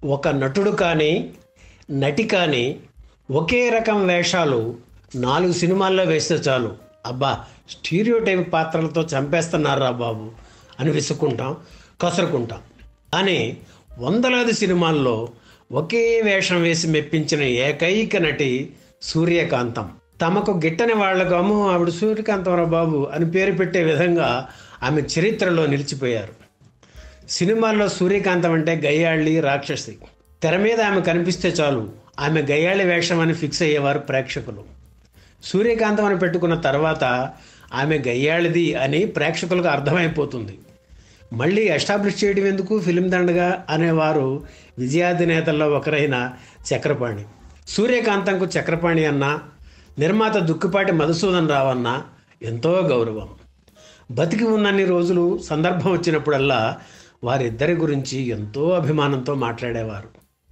ఒక నటుడు కానీ నటి కానీ ఒకే రకం వేషాలు నాలుగు సినిమాల్లో వేస్తే చాలు అబ్బా స్టీరియోటైప్ పాత్రలతో చంపేస్తున్నారా బాబు అని విసుక్కుంటాం కసురుకుంటాం కానీ వందలాది సినిమాల్లో ఒకే వేషం వేసి మెప్పించిన ఏకైక నటి సూర్యకాంతం తమకు గిట్టని వాళ్లకు అమ్మో ఆవిడ సూర్యకాంతం బాబు అని పేరు పెట్టే విధంగా ఆమె చరిత్రలో నిలిచిపోయారు సినిమాల్లో సూర్యకాంతం అంటే గయ్యాళ్ళి రాక్షసి తెర మీద ఆమె కనిపిస్తే చాలు ఆమె గయ్యాళి వేషం అని ఫిక్స్ అయ్యేవారు ప్రేక్షకులు సూర్యకాంతం అని పెట్టుకున్న తర్వాత ఆమె గయ్యాళిది అని ప్రేక్షకులకు అర్థమైపోతుంది మళ్ళీ ఎస్టాబ్లిష్ చేయడం ఎందుకు ఫిలిం దండగా అనేవారు విజయాధినేతల్లో ఒకరైన చక్రపాణి సూర్యకాంతంకు చక్రపాణి అన్న నిర్మాత దుక్కిపాటి మధుసూదన్ రావు అన్న ఎంతో గౌరవం బతికి ఉన్నన్ని రోజులు సందర్భం వచ్చినప్పుడల్లా వారిద్దరి గురించి ఎంతో అభిమానంతో మాట్లాడేవారు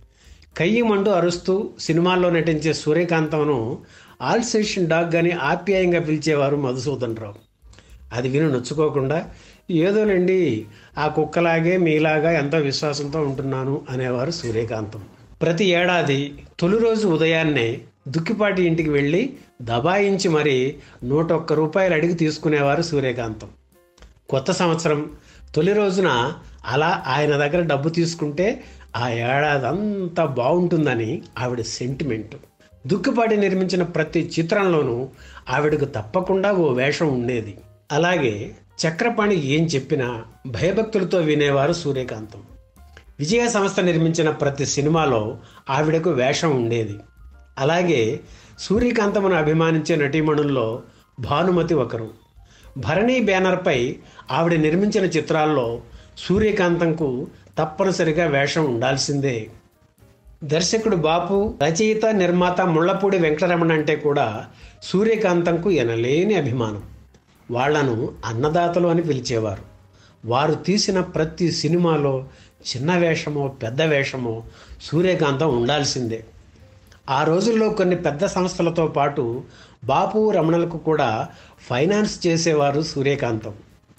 కయ్యమంటూ అరుస్తూ సినిమాల్లో నటించే సూర్యకాంతంను ఆల్సేషన్ డాగ్ అని ఆప్యాయంగా పిలిచేవారు మధుసూదన్ రావు అది విని నొచ్చుకోకుండా ఏదోలేండి ఆ కుక్కలాగే మీలాగా ఎంతో విశ్వాసంతో ఉంటున్నాను అనేవారు సూర్యకాంతం ప్రతి ఏడాది తొలి రోజు ఉదయాన్నే దుక్కిపాటి ఇంటికి వెళ్ళి దబాయించి మరి నూట ఒక్క రూపాయలు అడిగి తీసుకునేవారు సూర్యకాంతం కొత్త సంవత్సరం తొలి రోజున అలా ఆయన దగ్గర డబ్బు తీసుకుంటే ఆ ఏడాది అంతా బాగుంటుందని ఆవిడ సెంటిమెంట్ దుక్కిపాటి నిర్మించిన ప్రతి చిత్రంలోనూ ఆవిడకు తప్పకుండా ఓ వేషం ఉండేది అలాగే చక్రపాణి ఏం చెప్పినా భయభక్తులతో వినేవారు సూర్యకాంతం విజయ సంస్థ నిర్మించిన ప్రతి సినిమాలో ఆవిడకు వేషం ఉండేది అలాగే సూర్యకాంతమును అభిమానించే నటీమణుల్లో భానుమతి ఒకరు భరణి బ్యానర్పై ఆవిడ నిర్మించిన చిత్రాల్లో సూర్యకాంతంకు తప్పనిసరిగా వేషం ఉండాల్సిందే దర్శకుడు బాపు రచయిత నిర్మాత ముళ్ళపూడి వెంకటరమణ అంటే కూడా సూర్యకాంతంకు ఎనలేని అభిమానం వాళ్లను అన్నదాతలు అని పిలిచేవారు వారు తీసిన ప్రతి సినిమాలో చిన్న వేషమో పెద్ద వేషమో సూర్యకాంతం ఉండాల్సిందే ఆ రోజుల్లో కొన్ని పెద్ద సంస్థలతో పాటు బాపు రమణలకు కూడా ఫైనాన్స్ చేసేవారు సూర్యకాంతం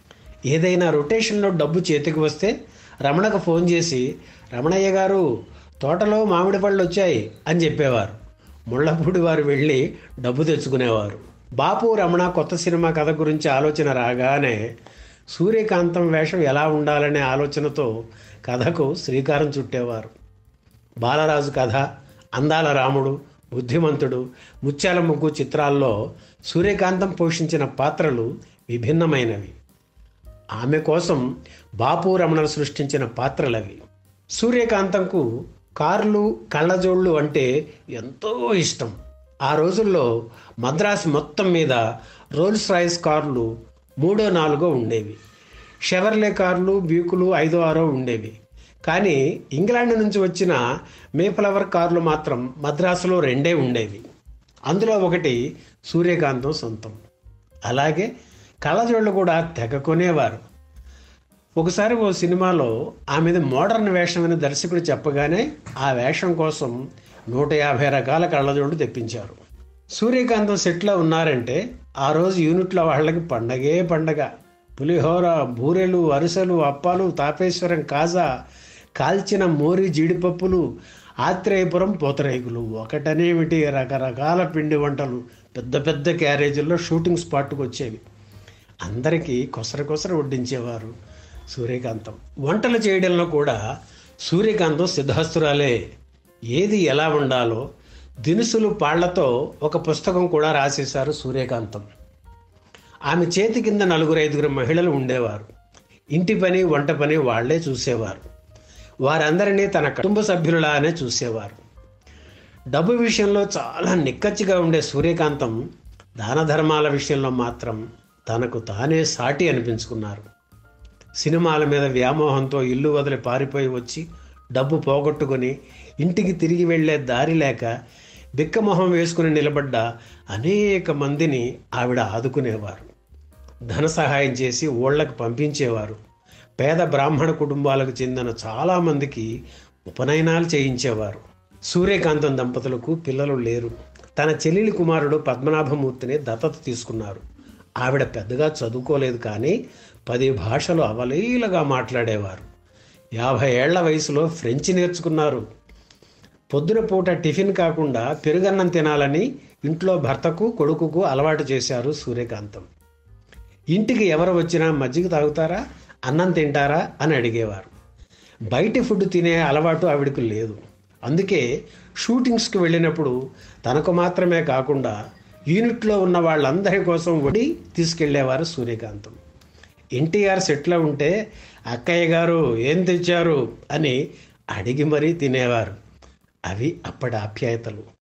ఏదైనా రొటేషన్లో డబ్బు చేతికి వస్తే రమణకు ఫోన్ చేసి రమణయ్య గారు తోటలో మామిడి పళ్ళు వచ్చాయి అని చెప్పేవారు ముళ్ళపూడి వారు వెళ్ళి డబ్బు తెచ్చుకునేవారు బాపు రమణ కొత్త సినిమా కథ గురించి ఆలోచన రాగానే సూర్యకాంతం వేషం ఎలా ఉండాలనే ఆలోచనతో కథకు శ్రీకారం చుట్టేవారు బాలరాజు కథ అందాల రాముడు బుద్ధిమంతుడు ముత్యాల ముగ్గు చిత్రాల్లో సూర్యకాంతం పోషించిన పాత్రలు విభిన్నమైనవి ఆమె కోసం బాపు రమణలు సృష్టించిన పాత్రలవి సూర్యకాంతంకు కార్లు కళ్ళజోళ్ళు అంటే ఎంతో ఇష్టం ఆ రోజుల్లో మద్రాసు మొత్తం మీద రోల్స్ రాయిస్ కార్లు మూడో నాలుగో ఉండేవి షెవర్లే కార్లు బ్యూకులు ఐదో ఆరో ఉండేవి కానీ ఇంగ్లాండ్ నుంచి వచ్చిన మేఫ్లవర్ కార్లు మాత్రం మద్రాసులో రెండే ఉండేవి అందులో ఒకటి సూర్యకాంతం సొంతం అలాగే కళ్ళజోళ్ళు కూడా తెగ కొనేవారు ఒకసారి ఓ సినిమాలో ఆమెది మోడర్న్ వేషం అని దర్శకుడు చెప్పగానే ఆ వేషం కోసం నూట యాభై రకాల కళ్ళజోళ్ళు తెప్పించారు సూర్యకాంతం సెట్లో ఉన్నారంటే ఆ రోజు యూనిట్లో వాళ్ళకి పండగే పండగ పులిహోర బూరెలు అరిసెలు అప్పాలు తాపేశ్వరం కాజా కాల్చిన మోరి జీడిపప్పులు ఆత్రేయపురం పూతరేకులు ఒకటనేమిటి రకరకాల పిండి వంటలు పెద్ద పెద్ద క్యారేజీల్లో షూటింగ్ స్పాట్కి వచ్చేవి అందరికీ కొసర కొసర వడ్డించేవారు సూర్యకాంతం వంటలు చేయడంలో కూడా సూర్యకాంతం సిద్ధహస్తురాలే ఏది ఎలా ఉండాలో దినుసులు పాళ్లతో ఒక పుస్తకం కూడా రాసేశారు సూర్యకాంతం ఆమె చేతి కింద నలుగురు ఐదుగురు మహిళలు ఉండేవారు ఇంటి పని వంట పని వాళ్లే చూసేవారు వారందరినీ తన కుటుంబ సభ్యులలానే చూసేవారు డబ్బు విషయంలో చాలా నిక్కచ్చిగా ఉండే సూర్యకాంతం దాన ధర్మాల విషయంలో మాత్రం తనకు తానే సాటి అనిపించుకున్నారు సినిమాల మీద వ్యామోహంతో ఇల్లు వదిలి పారిపోయి వచ్చి డబ్బు పోగొట్టుకొని ఇంటికి తిరిగి వెళ్లే దారి లేక బిక్కమొహం వేసుకుని నిలబడ్డ అనేక మందిని ఆవిడ ఆదుకునేవారు ధన సహాయం చేసి ఊళ్ళకు పంపించేవారు పేద బ్రాహ్మణ కుటుంబాలకు చెందిన చాలామందికి ఉపనయనాలు చేయించేవారు సూర్యకాంతం దంపతులకు పిల్లలు లేరు తన చెల్లెలి కుమారుడు పద్మనాభమూర్తిని దత్తత తీసుకున్నారు ఆవిడ పెద్దగా చదువుకోలేదు కానీ పది భాషలు అవలీలగా మాట్లాడేవారు యాభై ఏళ్ల వయసులో ఫ్రెంచ్ నేర్చుకున్నారు పొద్దున పూట టిఫిన్ కాకుండా పెరుగన్నం తినాలని ఇంట్లో భర్తకు కొడుకుకు అలవాటు చేశారు సూర్యకాంతం ఇంటికి ఎవరు వచ్చినా మజ్జిగ తాగుతారా అన్నం తింటారా అని అడిగేవారు బయటి ఫుడ్ తినే అలవాటు ఆవిడకు లేదు అందుకే షూటింగ్స్కి వెళ్ళినప్పుడు తనకు మాత్రమే కాకుండా యూనిట్లో ఉన్న వాళ్ళందరి కోసం వడి తీసుకెళ్లేవారు సూర్యకాంతం ఎన్టీఆర్ సెట్లో ఉంటే అక్కయ్య గారు ఏం తెచ్చారు అని అడిగి మరీ తినేవారు అవి అప్పటి ఆప్యాయతలు